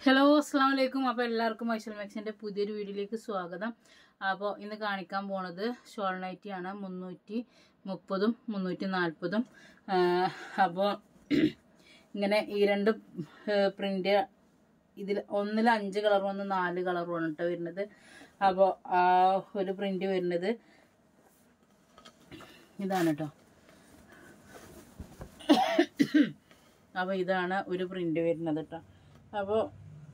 hello അസ്സാം വലൈക്കും അപ്പോൾ എല്ലാവർക്കും മൈസൽ മാക്സിൻ്റെ പുതിയൊരു വീഡിയോയിലേക്ക് സ്വാഗതം അപ്പോൾ ഇന്ന് കാണിക്കാൻ പോണത് ഷോൾ നൈറ്റി ആണ് മുന്നൂറ്റി മുപ്പതും മുന്നൂറ്റി നാൽപ്പതും അപ്പോൾ ഇങ്ങനെ ഈ രണ്ട് പ്രിൻ്റ് ഇതിൽ ഒന്നിൽ അഞ്ച് കളറും ഒന്ന് നാല് കളറും ആണ് കേട്ടോ വരുന്നത് അപ്പോൾ ആ ഒരു പ്രിൻ്റ് വരുന്നത് ഇതാണ് കേട്ടോ അപ്പോൾ ഇതാണ് ഒരു പ്രിൻ്റ് വരുന്നത് കേട്ടോ അപ്പോൾ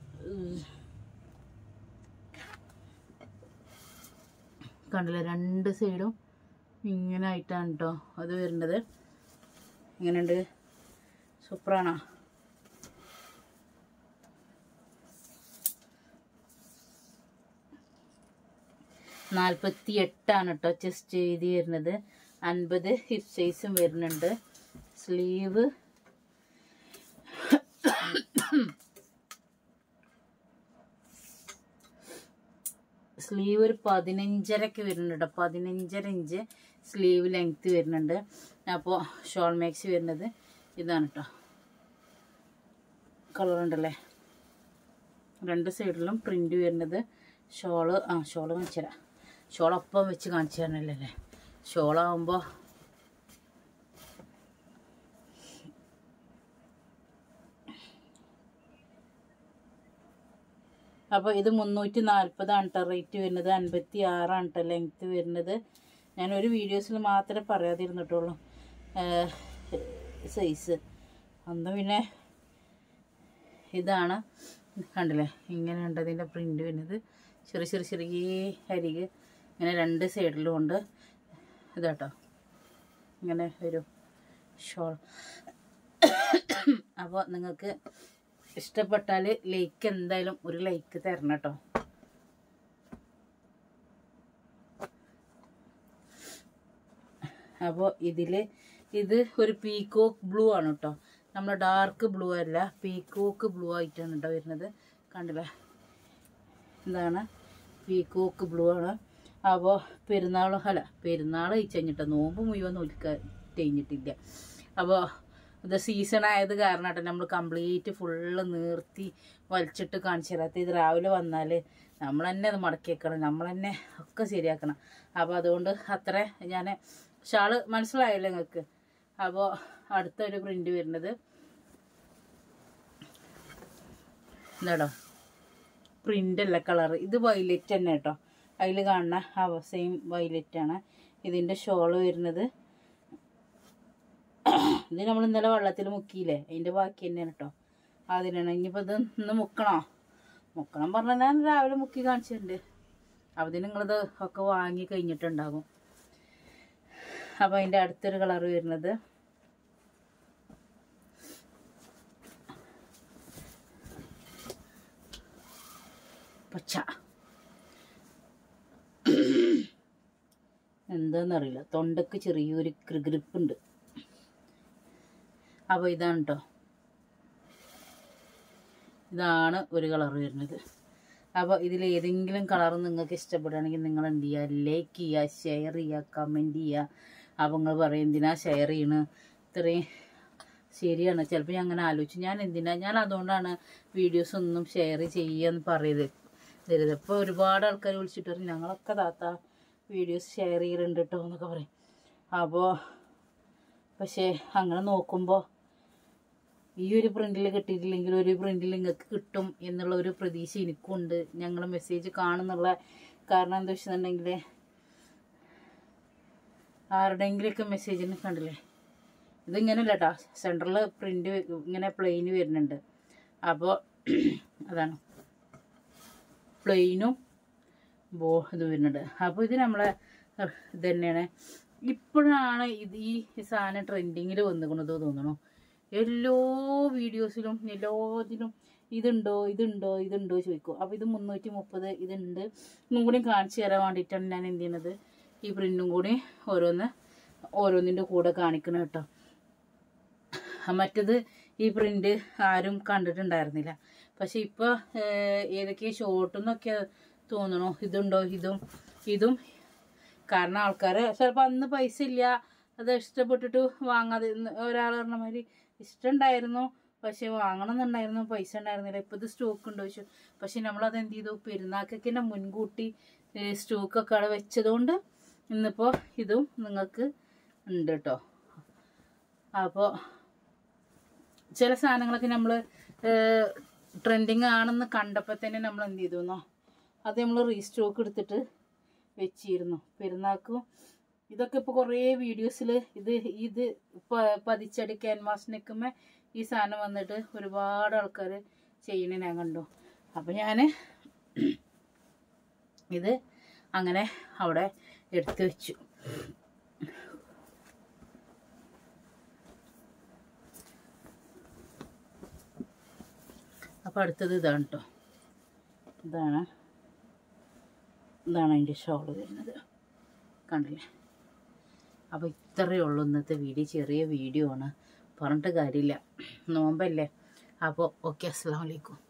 കണ്ടില്ലേ രണ്ട് സൈഡും ഇങ്ങനെ ആയിട്ടാണ് കേട്ടോ അത് വരുന്നത് എങ്ങനെയുണ്ട് സൂപ്പറാണോ നാൽപ്പത്തി എട്ടാണ് കേട്ടോ ചെസ്റ്റ് എഴുതി വരുന്നത് അൻപത് ഹിപ്പ് സൈസും വരുന്നുണ്ട് സ്ലീവ് സ്ലീവ് ഒരു പതിനഞ്ചരക്ക് വരുന്നുണ്ട് കേട്ടോ പതിനഞ്ചര ഇഞ്ച് സ്ലീവ് ലെങ്ത്ത് വരുന്നുണ്ട് അപ്പോൾ ഷോൾ മാക്സി വരുന്നത് ഇതാണ് കേട്ടോ കളർ ഉണ്ടല്ലേ രണ്ട് സൈഡിലും പ്രിൻ്റ് വരുന്നത് ഷോള് ആ ഷോള് കാണിച്ചു തരാം ഷോൾ ഒപ്പം വെച്ച് കാണിച്ചു തരണല്ലേ അല്ലേ ഷോളാകുമ്പോൾ അപ്പോൾ ഇത് മുന്നൂറ്റി നാൽപ്പതാണ് കേട്ടോ റേറ്റ് വരുന്നത് അൻപത്തി ആറാണ് കേട്ടോ ലെങ്ത്ത് വരുന്നത് ഞാൻ ഒരു വീഡിയോസിൽ മാത്രമേ പറയാതിരുന്നിട്ടുള്ളൂ സൈസ് അന്ന് പിന്നെ ഇതാണ് കണ്ടില്ലേ ഇങ്ങനെ ഉണ്ട് അതിൻ്റെ പ്രിൻ്റ് വരുന്നത് ചെറിയ ചെറിയ ചെറിയ അരികെ ഇങ്ങനെ രണ്ട് സൈഡിലും ഉണ്ട് ഇതാട്ടോ ഇങ്ങനെ വരും ഷോൾ അപ്പോൾ നിങ്ങൾക്ക് ഇഷ്ടപ്പെട്ടാൽ ലൈക്ക് എന്തായാലും ഒരു ലൈക്ക് തരണം കേട്ടോ അപ്പോൾ ഇതിൽ ഇത് ഒരു പീക്കോക്ക് ബ്ലൂ ആണ് കേട്ടോ നമ്മൾ ഡാർക്ക് ബ്ലൂ അല്ല പീക്കോക്ക് ബ്ലൂ ആയിട്ടാണ് കേട്ടോ വരുന്നത് കണ്ടില്ലേ എന്താണ് പീക്കോക്ക് ബ്ലൂ ആണ് അപ്പോൾ പെരുന്നാൾ അല്ല പെരുന്നാൾ കഴിച്ചഴിഞ്ഞിട്ടോ നോമ്പ് മുഴുവൻ നോൽക്ക കഴിഞ്ഞിട്ടില്ല അപ്പോൾ ഇത് സീസൺ ആയത് കാരണമായിട്ട് നമ്മൾ കംപ്ലീറ്റ് ഫുള്ള് നിർത്തി വലിച്ചിട്ട് കാണിച്ചു തരാത്ത ഇത് രാവിലെ വന്നാൽ നമ്മൾ തന്നെ അത് മടക്കി വെക്കണം നമ്മൾ തന്നെ ഒക്കെ ശരിയാക്കണം അപ്പോൾ അതുകൊണ്ട് അത്ര ഞാൻ ഷാള് മനസ്സിലായല്ലോ നിങ്ങൾക്ക് അപ്പോൾ അടുത്തൊരു പ്രിൻ്റ് വരുന്നത് എന്താടോ പ്രിൻ്റ് അല്ല കളർ ഇത് വൈലറ്റ് തന്നെ കേട്ടോ അതിൽ കാണുന്ന ആ സെയിം വൈലറ്റ് ആണ് ഇതിൻ്റെ ഷോള് വരുന്നത് ഇത് നമ്മൾ ഇന്നലെ വെള്ളത്തിൽ മുക്കിയില്ലേ അതിൻ്റെ ബാക്കി തന്നെയാണ് കേട്ടോ അതിനാണ് ഇനിയിപ്പോൾ ഇത് ഇന്ന് മുക്കണോ മുക്കണം പറഞ്ഞാൽ ഞാൻ രാവിലെ മുക്കി കാണിച്ചിട്ടുണ്ട് അപ്പോൾ നിങ്ങളിത് ഒക്കെ വാങ്ങി കഴിഞ്ഞിട്ടുണ്ടാകും അപ്പോൾ അതിൻ്റെ അടുത്തൊരു കളർ വരുന്നത് പച്ച എന്താണെന്നറിയില്ല തൊണ്ടക്ക് ചെറിയൊരു ഗ്രിപ്പുണ്ട് അപ്പോൾ ഇതാണ് കേട്ടോ ഇതാണ് ഒരു കളർ വരുന്നത് അപ്പോൾ ഇതിൽ ഏതെങ്കിലും കളർ നിങ്ങൾക്ക് ഇഷ്ടപ്പെടുകയാണെങ്കിൽ നിങ്ങൾ എന്ത് ചെയ്യുക ലൈക്ക് ചെയ്യുക ഷെയർ ചെയ്യുക കമൻറ്റ് ചെയ്യുക അപ്പോൾ നിങ്ങൾ പറയും എന്തിനാ ഷെയർ ചെയ്യണ് ഇത്രയും ശരിയാണ് ചിലപ്പോൾ ഞാൻ അങ്ങനെ ആലോചിച്ചു ഞാൻ എന്തിനാ ഞാൻ അതുകൊണ്ടാണ് വീഡിയോസ് ഒന്നും ഷെയർ ചെയ്യുകയെന്ന് പറയുന്നത് തരുന്നത് ഇപ്പോൾ ഒരുപാട് ആൾക്കാർ വിളിച്ചിട്ട് പറയും ഞങ്ങളൊക്കെ താത്ത വീഡിയോസ് ഷെയർ ചെയ്യലുണ്ട് കേട്ടോ എന്നൊക്കെ പറയും അപ്പോൾ പക്ഷേ അങ്ങനെ നോക്കുമ്പോൾ ഈ ഒരു പ്രിന്റിൽ കിട്ടിയിട്ടില്ലെങ്കിൽ ഒരു പ്രിന്റിൽ നിങ്ങൾക്ക് കിട്ടും എന്നുള്ള ഒരു പ്രതീക്ഷ എനിക്കുണ്ട് ഞങ്ങൾ മെസ്സേജ് കാണുന്നുള്ള കാരണം എന്താ വെച്ചിട്ടുണ്ടെങ്കിൽ ആരുടെയെങ്കിലുമൊക്കെ മെസ്സേജിന് കണ്ടില്ലേ ഇതിങ്ങനെയല്ല കേട്ടോ സെൻറ്ററിൽ പ്രിൻ്റ് ഇങ്ങനെ പ്ലെയിന് വരുന്നുണ്ട് അപ്പോൾ അതാണ് പ്ലെയിനും ബോ ഇത് വരുന്നുണ്ട് അപ്പോൾ ഇത് നമ്മളെ ഇത് തന്നെയാണ് ഇപ്പോഴാണ് ഇത് ഈ സാധനം ട്രെൻഡിങ്ങിൽ വന്നിക്കണത് തോന്നണു എല്ലാ വീഡിയോസിലും എല്ലാത്തിലും ഇതുണ്ടോ ഇതുണ്ടോ ഇതുണ്ടോ ചോദിക്കും അപ്പോൾ ഇത് മുന്നൂറ്റി മുപ്പത് ഇതുണ്ട് ഇന്നും കൂടി കാണിച്ചു തരാൻ വേണ്ടിയിട്ടാണ് ഞാൻ എന്ത് ചെയ്യണത് ഈ പ്രിൻറ്റും കൂടി ഓരോന്ന് ഓരോന്നിൻ്റെ കൂടെ കാണിക്കണം കേട്ടോ മറ്റത് ഈ പ്രിൻ്റ് ആരും കണ്ടിട്ടുണ്ടായിരുന്നില്ല പക്ഷെ ഇപ്പോൾ ഏതൊക്കെ ഷോർട്ടെന്നൊക്കെ തോന്നണു ഇതുണ്ടോ ഇതും ഇതും കാരണം ആൾക്കാർ ചിലപ്പോൾ അന്ന് പൈസ ഇല്ല അത് ഇഷ്ടപ്പെട്ടിട്ട് വാങ്ങാതെ ഒരാൾ പറഞ്ഞ മാതിരി ഇഷ്ടമുണ്ടായിരുന്നു പക്ഷെ വാങ്ങണം എന്നുണ്ടായിരുന്നു പൈസ ഉണ്ടായിരുന്നില്ല ഇപ്പം ഇത് സ്റ്റോക്ക് ഉണ്ട് ചോദിച്ചു പക്ഷെ നമ്മളത് എന്ത് ചെയ്തു പെരുന്നാക്കൊക്കെ തന്നെ മുൻകൂട്ടി സ്റ്റോക്കൊക്കെ അവിടെ വെച്ചതുകൊണ്ട് ഇന്നിപ്പോൾ ഇതും നിങ്ങൾക്ക് ഉണ്ട് കേട്ടോ അപ്പോൾ ചില സാധനങ്ങളൊക്കെ നമ്മൾ ട്രെൻഡിങ് ആണെന്ന് കണ്ടപ്പോൾ തന്നെ നമ്മൾ എന്ത് ചെയ്തു എന്നോ അത് നമ്മൾ റീസ്റ്റോക്ക് എടുത്തിട്ട് വെച്ചിരുന്നു പെരുന്നാക്കും ഇതൊക്കെ ഇപ്പോൾ കുറേ വീഡിയോസിൽ ഇത് ഇത് പ- പതിച്ചടി ക്യാൻവാസ് നിൽക്കുമ്പോൾ ഈ സാധനം വന്നിട്ട് ഒരുപാട് ആൾക്കാർ ചെയ്യണ ഞാൻ കണ്ടു അപ്പം ഞാൻ ഇത് അങ്ങനെ അവിടെ എടുത്തു വെച്ചു അപ്പോൾ അടുത്തത് ഇതാണ് കേട്ടോ ഇതാണ് ഇതാണ് അതിൻ്റെ ഷോള് വരുന്നത് കണ്ടില്ലേ അപ്പോൾ ഇത്രയേ ഉള്ളൂ ഇന്നത്തെ വീഡിയോ ചെറിയ വീഡിയോ ആണ് പറഞ്ഞിട്ട് കാര്യമില്ല നോമ്പല്ലേ അപ്പോൾ ഓക്കെ അസ്സാം വലൈക്കും